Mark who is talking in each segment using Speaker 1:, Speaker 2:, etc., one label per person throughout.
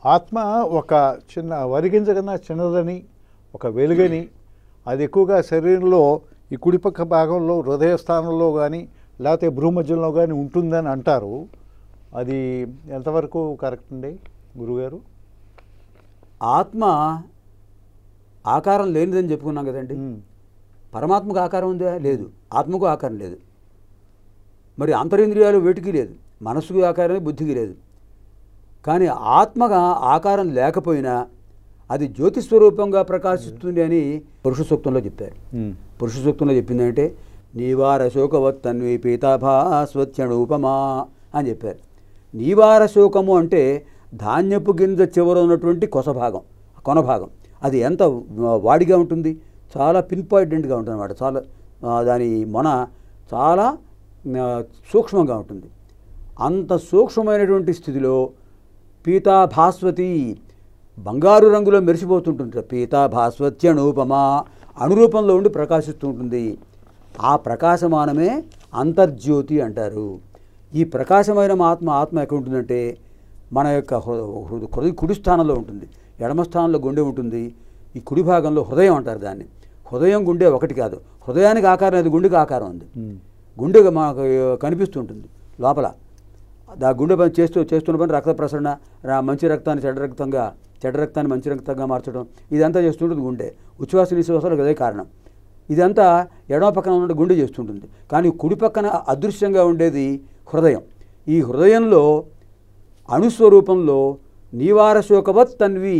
Speaker 1: ఆత్మ ఒక చిన్న వరిగింజ కన్నా చిన్నదని ఒక వెలుగని అది ఎక్కువగా శరీరంలో ఈ కుడిపక్క భాగంలో హృదయ స్థానంలో కానీ లేకపోతే భ్రూమధ్యంలో కానీ ఉంటుందని అంటారు అది ఎంతవరకు కరెక్ట్ అండి గురుగారు
Speaker 2: ఆత్మ ఆకారం లేనిదని చెప్పుకున్నాం కదండి
Speaker 1: ఉమ్,
Speaker 2: పరమాత్మకు ఆకారం ఉందా లేదు ఆత్మకు ఆకారం లేదు మరి అంతరింద్రియాలు వేటికి లేదు మనసుకు ఆకారం బుద్ధికి లేదు కానీ ఆత్మగా ఆకారం లేకపోయినా అది జ్యోతి స్వరూపంగా ప్రకాశిస్తుంది అని పురుష సూక్తంలో చెప్పారు
Speaker 1: ఉమ్,
Speaker 2: పురుష సూక్తంలో చెప్పిందంటే నీవార శోకవత్తన్వి పీతాభాస్వత్యణూపమా అని చెప్పారు నీవార శోకము అంటే ధాన్యపు గింజ చివర ఉన్నటువంటి కొస భాగం కొన భాగం అది ఎంత వాడిగా ఉంటుంది చాలా పిన్ పాయింటెంట్గా ఉంటుంది అనమాట చాలా ఆ, దాని మొన చాలా ఆ, సూక్ష్మంగా ఉంటుంది అంత సూక్ష్మమైనటువంటి స్థితిలో పీతా భాస్వతి బంగారు రంగులో మెరిసిపోతుంటుంది పీతా భాస్వత్యనూపమా అణురూపంలో ఉండి ప్రకాశిస్తూ ఉంటుంది ఆ ప్రకాశమానమే అంతర్జ్యోతి అంటారు ఈ ప్రకాశమైన ఆత్మ ఆత్మ ఎక్కడ ఉంటుందంటే మన యొక్క హృ- హృ- హృదయ కుడి స్థానంలో ఉంటుంది ఎడమ స్థానంలో గుండె ఉంటుంది ఈ కుడి భాగంలో హృదయం అంటారు దాన్ని హృదయం గుండె ఒకటి కాదు హృదయానికి ఆకారం అది గుండెకి ఆకారం ఉంది
Speaker 1: ఉమ్,
Speaker 2: గుండె మనకు కనిపిస్తుంటుంది లోపల ఆ గుండె పని చేస్తూ చేస్తున్న పని రక్త ప్రసరణ రా- మంచి రక్తాన్ని చెడ్డ రక్తంగా చెడ్డ రక్తాన్ని మంచి రక్తంగా మార్చడం ఇదంతా చేస్తుంటుంది గుండె ఉచ్ఛ్వాస నిశ్వాసాలకు అదే కారణం ఇదంతా ఎడమ పక్కన ఉన్న గుండె చేస్తుంటుంది కానీ కుడి పక్కన అదృశ్యంగా ఉండేది హృదయం ఈ హృదయంలో అణుస్వరూపంలో నీవార శోకవత్ తన్వి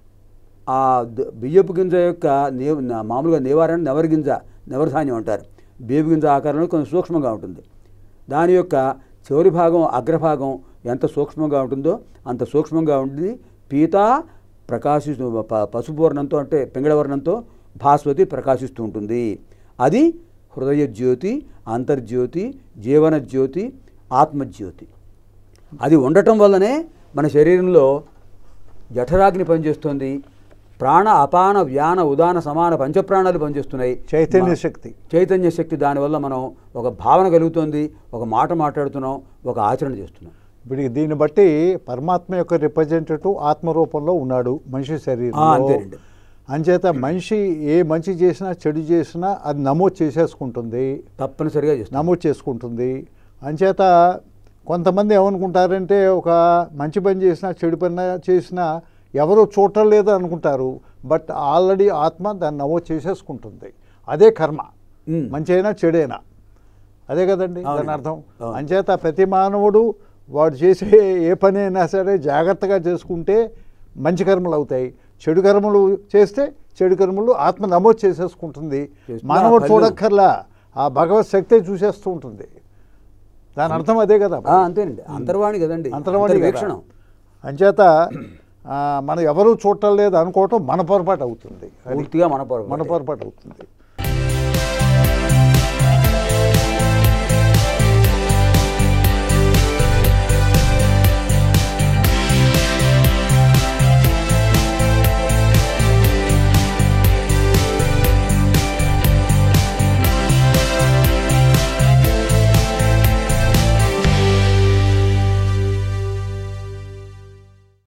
Speaker 2: ఆ ద- బియ్యపు గింజ యొక్క నే నా- మామూలుగా నివారణ నెవరి గింజ నెవరధాన్యం అంటారు బియ్యపు గింజ ఆకారంలో కొంచెం సూక్ష్మంగా ఉంటుంది దాని యొక్క చివరి భాగం అగ్రభాగం ఎంత సూక్ష్మంగా ఉంటుందో అంత సూక్ష్మంగా ఉంటుంది పీత ప్రకాశిస్తూ ప- పసుపు వర్ణంతో అంటే పింగళ వర్ణంతో భాస్వతి ప్రకాశిస్తూ ఉంటుంది అది హృదయ జ్యోతి అంతర్జ్యోతి జీవన జ్యోతి ఆత్మజ్యోతి అది ఉండటం వల్లనే మన శరీరంలో జఠరాగ్ని పనిచేస్తుంది ప్రాణ అపాన వ్యాన ఉదాన సమాన పంచప్రాణాలు పనిచేస్తున్నాయి
Speaker 1: చైతన్య
Speaker 2: మా-
Speaker 1: శక్తి
Speaker 2: చైతన్య శక్తి దానివల్ల మనం ఒక భావన కలుగుతుంది ఒక మాట మాట్లాడుతున్నాం ఒక ఆచరణ చేస్తున్నాం
Speaker 1: ఇప్పుడు దీన్ని బట్టి పరమాత్మ యొక్క రిప్రజెంటేటివ్ ఆత్మ రూపంలో ఉన్నాడు మనిషి
Speaker 2: ఆ,
Speaker 1: శరీరంలో
Speaker 2: అంతేనండి.
Speaker 1: అంచేత మనిషి ఏ మంచి చేసినా చెడు చేసినా అది నమోదు చేసేసుకుంటుంది
Speaker 2: తప్పనిసరిగా చేస్తున్నాం
Speaker 1: నమోదు చేసుకుంటుంది అంచేత కొంతమంది ఏమనుకుంటారంటే ఒక మంచి పని చేసినా చెడు పని చేసినా ఎవరో చూడటం లేదు అనుకుంటారు బట్ ఆల్రెడీ ఆత్మ దాన్ని నమోదు చేసేసుకుంటుంది అదే కర్మ
Speaker 2: ఉమ్.
Speaker 1: మంచి అయినా చెడైనా అదే కదండి దాని
Speaker 2: అవునండి.
Speaker 1: అర్థం
Speaker 2: అవును.
Speaker 1: అంచేత ప్రతి మానవుడు వాడు చేసే ఏ పని అయినా సరే జాగ్రత్తగా చేసుకుంటే మంచి కర్మలు అవుతాయి చెడు కర్మలు చేస్తే చెడు కర్మలు ఆత్మ నమోదు చేసేసుకుంటుంది
Speaker 2: చేస్తుంది.
Speaker 1: మానవుడు
Speaker 2: ఆ ఫలితం.
Speaker 1: చూడక్కర్లా ఆ భగవత్ శక్తే చూసేస్తూ ఉంటుంది దాని అర్థం అదే కదా
Speaker 2: ఆ, అంతేనండి అంతర్వాణి కదండి
Speaker 1: అంతర్వాణి కదా.
Speaker 2: వీక్షణం
Speaker 1: అంచేత ఆ, మనం ఎవరూ చూడటం లేదు అనుకోవటం మన పొరపాటు అవుతుంది అది
Speaker 2: పూర్తిగా మన పొరపాటే.
Speaker 1: మన పొరపాటు అవుతుంది